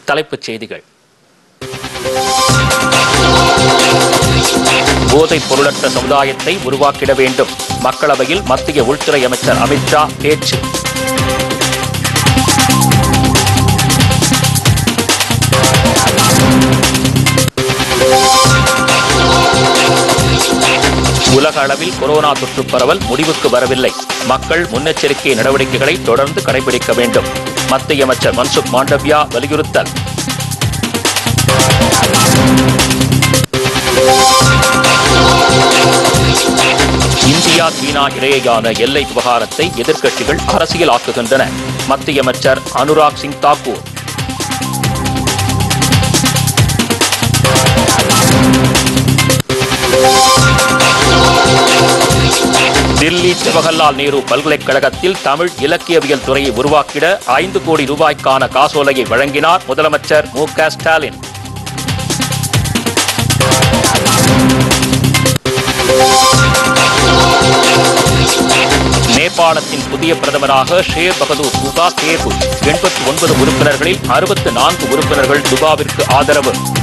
தலைப்புச் செய்திகள் போதைப் பொருளற்ற சமுதாயத்தை உருவாக்கிட வேண்டும் மக்களவையில் மத்திய உள்துறை அமைச்சர் அமித்ஷா பேச்சு உலக அளவில் கொரோனா தொற்று பரவல் முடிவுக்கு வரவில்லை மக்கள் முன்னெச்சரிக்கை நடவடிக்கைகளை தொடர்ந்து கடைபிடிக்க வேண்டும் மத்திய அமைச்சர் மன்சுக் மாண்டவியா வலியுறுத்தல் இந்தியா சீனா இடையேயான எல்லை விவகாரத்தை எதிர்க்கட்சிகள் அரசியலாக்குகின்றன மத்திய அமைச்சர் அனுராக் சிங் தாக்கூர் தில்லி ஜவஹர்லால் நேரு பல்கலைக்கழகத்தில் தமிழ் இலக்கியவியல் துறையை உருவாக்கிட ஐந்து கோடி ரூபாய்க்கான காசோலையை வழங்கினார் முதலமைச்சர் மு க ஸ்டாலின் நேபாளத்தின் புதிய பிரதமராக ஷேர் பகதூர் துபா தேர்வு எண்பத்தி ஒன்பது உறுப்பினர்களில் அறுபத்து நான்கு உறுப்பினர்கள் துபாவிற்கு ஆதரவு